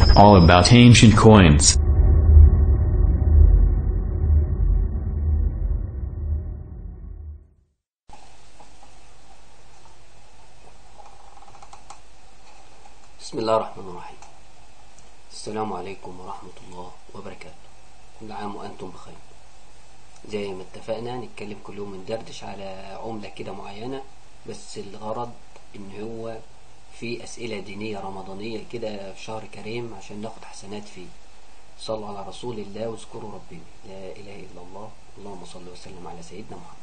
all about ancient coins. بسم الله الرحمن الرحيم السلام عليكم ورحمة الله وبركاته كل عام وأنتم بخير زي ما اتفقنا نتكلم كل يوم ندردش على عملة كده معينة بس الغرض إن هو في أسئلة دينية رمضانية كده في شهر كريم عشان ناخد حسنات فيه صلوا على رسول الله واذكروا ربنا لا إله إلا الله اللهم صل وسلم على سيدنا محمد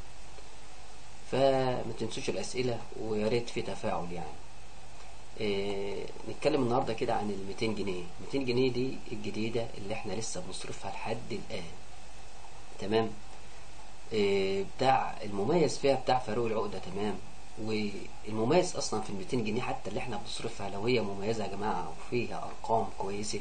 فما تنسوش الأسئلة ويا ريت في تفاعل يعني إيه نتكلم النهارده كده عن ال 200 جنيه 200 جنيه دي الجديدة اللي احنا لسه بنصرفها لحد الآن تمام إيه بتاع المميز فيها بتاع فاروق العقدة تمام والمميز اصلا في ال 200 جنيه حتى اللي احنا بنصرفها لو هي مميزة يا جماعة وفيها ارقام كويسة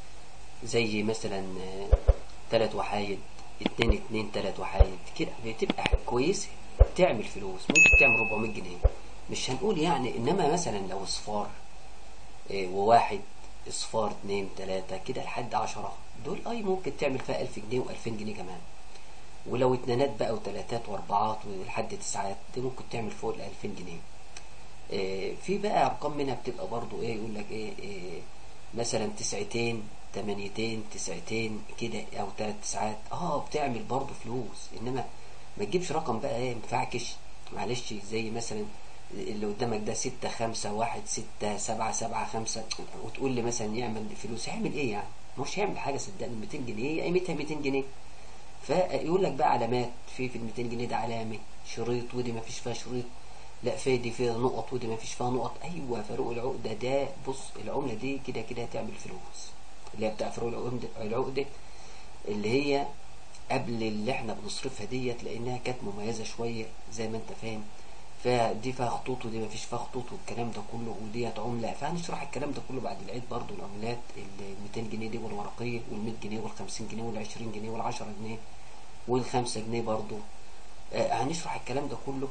زي مثلا آه، تلات وحايد اتنين اتنين تلات وحايد كده بتبقى كويسة تعمل فلوس ممكن تعمل 400 جنيه مش هنقول يعني انما مثلا لو اصفار إيه، وواحد اصفار اتنين تلاتة كده لحد عشرة دول اي ممكن تعمل فيها الف جنيه والفين جنيه كمان ولو اتنينات بقى وتلاتات واربعات ولحد تسعات دي ممكن تعمل فوق الالفين جنيه إيه، في بقى ارقام منها بتبقى برضو ايه يقول لك ايه, إيه مثلا تسعتين تمانيتين تسعتين كده او تلات تسعات اه بتعمل برضو فلوس انما ما تجيبش رقم بقى ايه مفعكش معلش زي مثلا اللي قدامك ده ستة خمسة واحد ستة سبعة سبعة خمسة وتقول لي مثلا يعمل فلوس يعمل ايه يعني مش هيعمل حاجة صدقني 200 جنيه هي قيمتها 200 جنيه فيقول لك بقى علامات في في ال 200 جنيه ده علامة شريط ودي ما فيش فيها شريط لا في دي فيها نقط ودي ما فيش فيها نقط ايوه فاروق العقدة ده بص العملة دي كده كده هتعمل فلوس اللي هي بتاع فاروق العقدة العقدة اللي هي قبل اللي احنا بنصرفها ديت لانها كانت مميزة شوية زي ما انت فاهم فدي فيها خطوط ودي مفيش فيها خطوط والكلام ده كله وديت عملة فهنشرح الكلام ده كله بعد العيد برضو العملات ال 200 جنيه دي والورقية وال 100 جنيه وال 50 جنيه وال 20 جنيه وال 10 جنيه وال 5 جنيه برضو آه هنشرح الكلام ده كله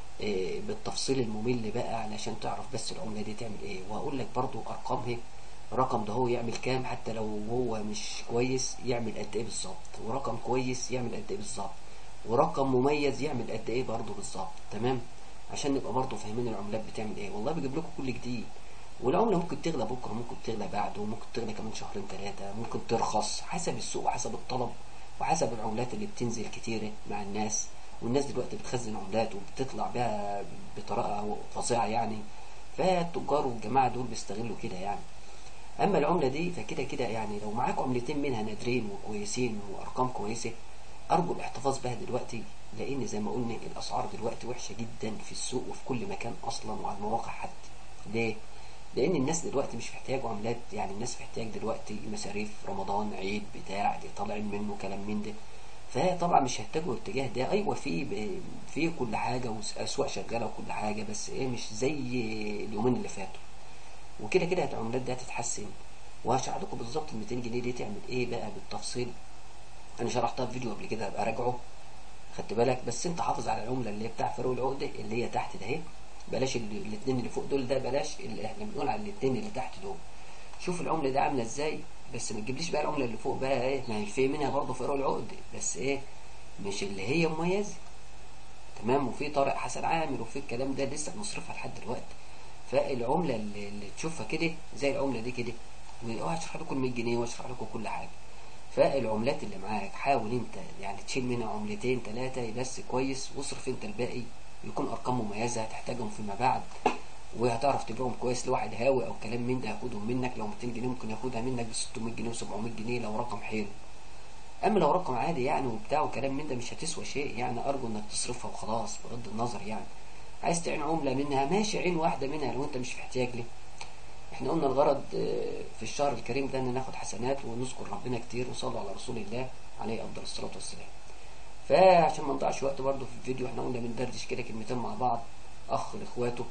آه بالتفصيل الممل بقى علشان تعرف بس العملة دي تعمل ايه وهقول لك برضو ارقامها رقم ده هو يعمل كام حتى لو هو مش كويس يعمل قد ايه بالظبط ورقم كويس يعمل قد ايه بالظبط ورقم مميز يعمل قد ايه برضه بالظبط تمام عشان نبقى برضه فاهمين العملات بتعمل ايه والله بجيب لكم كل جديد والعمله ممكن تغلى بكره ممكن تغلى بعده ممكن تغلى كمان شهرين ثلاثه ممكن ترخص حسب السوق وحسب الطلب وحسب العملات اللي بتنزل كتيره مع الناس والناس دلوقتي بتخزن عملات وبتطلع بيها بطريقه فظيعه يعني فالتجار والجماعه دول بيستغلوا كده يعني اما العمله دي فكده كده يعني لو معاك عملتين منها نادرين وكويسين وارقام كويسه ارجو الاحتفاظ بها دلوقتي لان زي ما قلنا الاسعار دلوقتي وحشه جدا في السوق وفي كل مكان اصلا وعلى المواقع حتى ليه لان الناس دلوقتي مش محتاج عملات يعني الناس محتاج دلوقتي مصاريف رمضان عيد بتاع اللي طالعين منه كلام من ده فطبعا مش هيتجهوا الاتجاه ده ايوه في في كل حاجه واسواق شغاله وكل حاجه بس ايه مش زي اليومين اللي فاتوا وكده كده العملات دي هتتحسن وهشرح لكم بالظبط ال 200 جنيه دي تعمل ايه بقى بالتفصيل انا شرحتها في فيديو قبل كده هبقى راجعه خدت بالك بس انت حافظ على العمله اللي هي بتاع فاروق العقده اللي هي تحت ده اهي بلاش الاثنين اللي فوق دول ده بلاش اللي احنا بنقول على الاثنين اللي تحت دول شوف العمله دي عامله ازاي بس ما تجيبليش بقى العمله اللي فوق بقى ايه ما هي في منها برضه فاروق العقده بس ايه مش اللي هي مميزه تمام وفي طارق حسن عامر وفي الكلام ده لسه بنصرفها لحد دلوقتي فالعمله اللي, اللي تشوفها كده زي العمله دي كده وهشرح لكم 100 جنيه واشرح لكم كل حاجه فالعملات اللي معاك حاول انت يعني تشيل منها عملتين ثلاثة بس كويس واصرف انت الباقي يكون ارقام مميزة هتحتاجهم فيما بعد وهتعرف تبيعهم كويس لواحد هاوي او كلام من ده هياخدهم منك لو 200 جنيه ممكن ياخدها منك ب 600 جنيه و700 جنيه لو رقم حلو اما لو رقم عادي يعني وبتاع وكلام من ده مش هتسوى شيء يعني ارجو انك تصرفها وخلاص بغض النظر يعني عايز تعين عملة منها ماشي عين واحدة منها لو انت مش محتاج ليه احنا قلنا الغرض في الشهر الكريم ده ان ناخد حسنات ونذكر ربنا كتير وصلوا على رسول الله عليه افضل الصلاه والسلام فعشان ما نضيعش وقت برضه في الفيديو احنا قلنا بندردش كده كلمتين مع بعض اخ لاخواته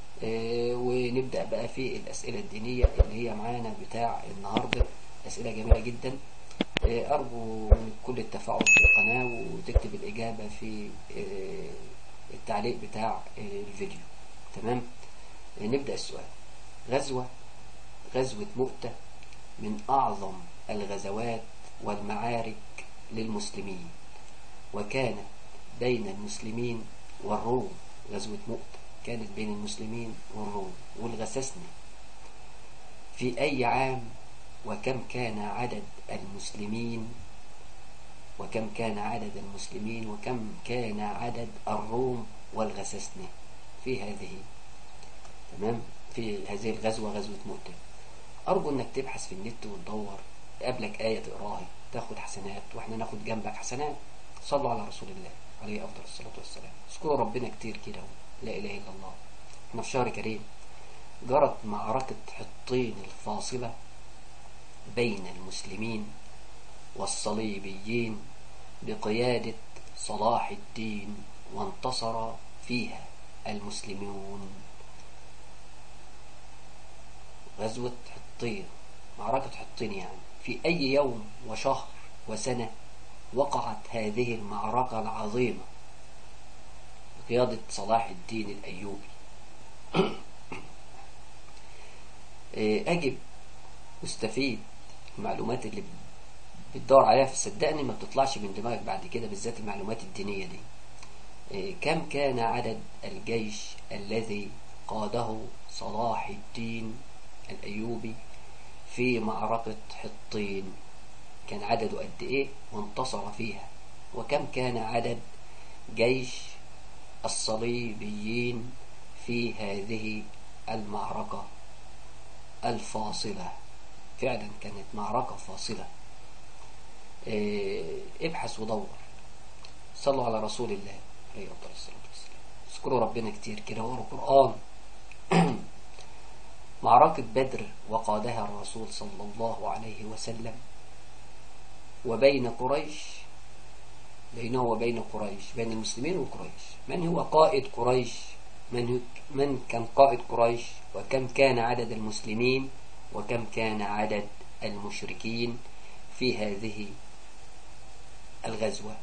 اه ونبدا بقى في الاسئله الدينيه اللي هي معانا بتاع النهارده اسئله جميله جدا اه ارجو من كل التفاعل في القناه وتكتب الاجابه في اه التعليق بتاع الفيديو تمام نبدا السؤال غزوة غزوة مؤتة من أعظم الغزوات والمعارك للمسلمين وكانت بين المسلمين والروم غزوة مؤتة كانت بين المسلمين والروم والغسسنة في أي عام وكم كان عدد المسلمين وكم كان عدد المسلمين وكم كان عدد الروم والغسسنة في هذه تمام في هذه الغزوة غزوة مؤتة أرجو أنك تبحث في النت وتدور قبلك آية تقراها تاخد حسنات وإحنا ناخد جنبك حسنات صلوا على رسول الله عليه أفضل الصلاة والسلام اذكروا ربنا كتير كده لا إله إلا الله احنا في شهر كريم جرت معركة حطين الفاصلة بين المسلمين والصليبيين بقيادة صلاح الدين وانتصر فيها المسلمون غزوة حطين معركة حطين يعني في أي يوم وشهر وسنة وقعت هذه المعركة العظيمة بقيادة صلاح الدين الأيوبي أجب واستفيد المعلومات اللي بتدور عليها فصدقني ما بتطلعش من دماغك بعد كده بالذات المعلومات الدينية دي كم كان عدد الجيش الذي قاده صلاح الدين الأيوبي في معركة حطين كان عدده قد إيه وانتصر فيها وكم كان عدد جيش الصليبيين في هذه المعركة الفاصلة فعلا كانت معركة فاصلة ابحث ودور صلوا على رسول الله عليه الصلاة والسلام اذكروا ربنا كتير كده وروا القرآن معركة بدر وقادها الرسول صلى الله عليه وسلم وبين قريش بينه وبين قريش بين المسلمين وقريش من هو قائد قريش من, من كان قائد قريش وكم كان عدد المسلمين وكم كان عدد المشركين في هذه الغزوة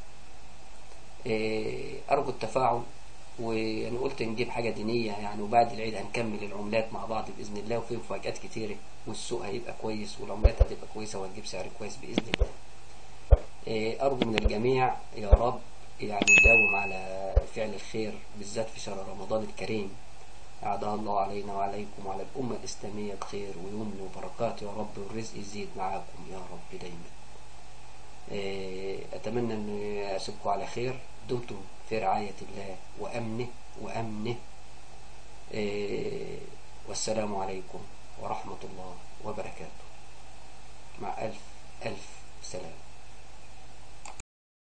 أرجو التفاعل وأنا قلت نجيب حاجة دينية يعني وبعد العيد هنكمل العملات مع بعض بإذن الله وفي مفاجآت كتيرة والسوق هيبقى كويس والعملات هتبقى كويسة وهتجيب سعر كويس بإذن الله أرجو من الجميع يا رب يعني يداوم على فعل الخير بالذات في شهر رمضان الكريم أعدها الله علينا وعليكم وعلى الأمة الإسلامية بخير ويمن وبركات يا رب والرزق يزيد معاكم يا رب دايما أتمنى أن أسيبكم على خير دمتم في رعاية الله وأمنه وأمنه والسلام عليكم ورحمة الله وبركاته مع ألف ألف سلام